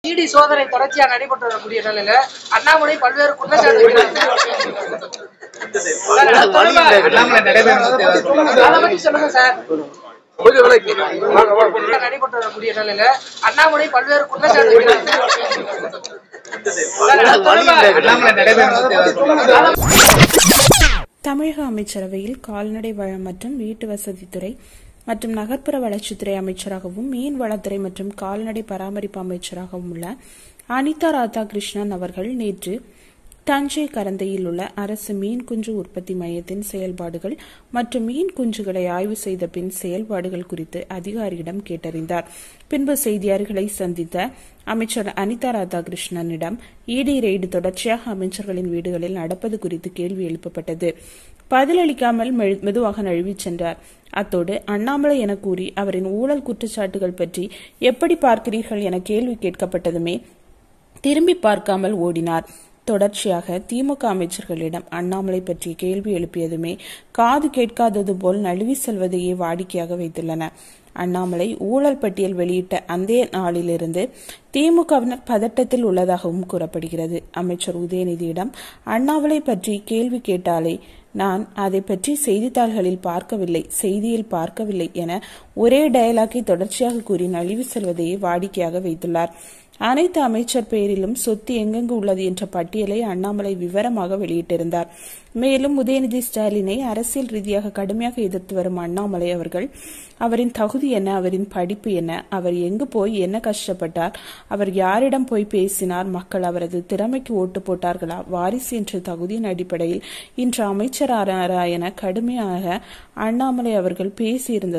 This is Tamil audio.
இடி சோதனை தொடர்ச்சியா நடைபெற்று வரக்கூடிய நிலையில அண்ணாமலை பல்வேறு குற்றச்சாட்டுகளை சார், அது தொடர்பா- அதை பத்தி சொல்லுங்க சார் நடைபெற்று வரக்கூடிய நிலையில அண்ணாமலை பல்வேறு குற்றச்சாட்டுகளை சார், அது தொடர்பா- தமிழக அமைச்சரவையில் கால்நடை வளம் மற்றும் வீட்டு வசதித்துறை மற்றும் நகர்ப்புற வளர்ச்சித்துறை அமைச்சராகவும் மீன் வளத்துறை மற்றும் கால்நடை பராமரிப்பு அமைச்சராகவும் உள்ள அனிதா ராதாகிருஷ்ணன் அவர்கள் நேற்று தஞ்சை கரந்தையில் உள்ள அரசு மீன் குஞ்சு உற்பத்தி மையத்தின் செயல்பாடுகள் மற்றும் மீன் குஞ்சுகளை ஆய்வு செய்த பின் செயல்பாடுகள் குறித்து அதிகாரியிடம் கேட்டறிந்தார் பின்பு செய்தியாளர்களை சந்தித்த அமைச்சர் அனிதா ராதாகிருஷ்ணனிடம் இடி ரெய்டு தொடர்ச்சியாக அமைச்சர்களின் வீடுகளில் நடப்பது குறித்து கேள்வி எழுப்பப்பட்டது பதிலளிக்காமல் மெ- மெதுவாக நழுவிச் சென்றார் அத்தோடு அண்ணாமலை என கூறி அவரின் ஊழல் குற்றச்சாட்டுகள் பற்றி எப்படி பார்க்கிறீர்கள் என கேள்வி கேட்கப்பட்டதுமே திரும்பி பார்க்காமல் ஓடினார் தொடர்ச்சியாக திமுக அமைச்சர்களிடம் அண்ணாமலை பற்றி கேள்வி எழுப்பியதுமே காது கேட்காதது போல் நழுவி செல்வதையே வாடிக்கையாக வைத்துள்ளன அண்ணாமலை ஊழல் பட்டியல் வெளியிட்ட அந்த நாளிலிருந்து திமுகவினர் பதட்டத்தில் உள்ளதாகவும் கூறப்படுகிறது அமைச்சர் உதயநிதியிடம் அண்ணாமலை பற்றி கேள்வி கேட்டாலே நான் அதை பற்றி செய்தித்தாள்களில் பார்க்கவில்லை செய்தியில் பார்க்கவில்லை என ஒரே டயலாக்கை தொடர்ச்சியாக கூறி நழுவி செல்வதையே வாடிக்கையாக வைத்துள்ளார் அனைத்து அமைச்சர் பெயரிலும் சொத்து எங்கெங்கு உள்ளது என்ற பட்டியலை அண்ணாமலை விவரமாக வெளியிட்டிருந்தார் மேலும் உதயநிதி ஸ்டாலினை அரசியல் ரீதியாக கடுமையாக எதிர்த்து வரும் அண்ணாமலை அவர்கள் அவரின் தகுதி என்ன அவரின் படிப்பு என்ன அவர் எங்கு போய் என்ன கஷ்டப்பட்டார் அவர் யாரிடம் போய் பேசினார் மக்கள் அவரது திறமைக்கு ஓட்டு போட்டார்களா வாரிசு என்ற தகுதியின் அடிப்படையில் இன்று அமைச்சரானாரா என கடுமையாக அண்ணாமலை அவர்கள் பேசியிருந்தது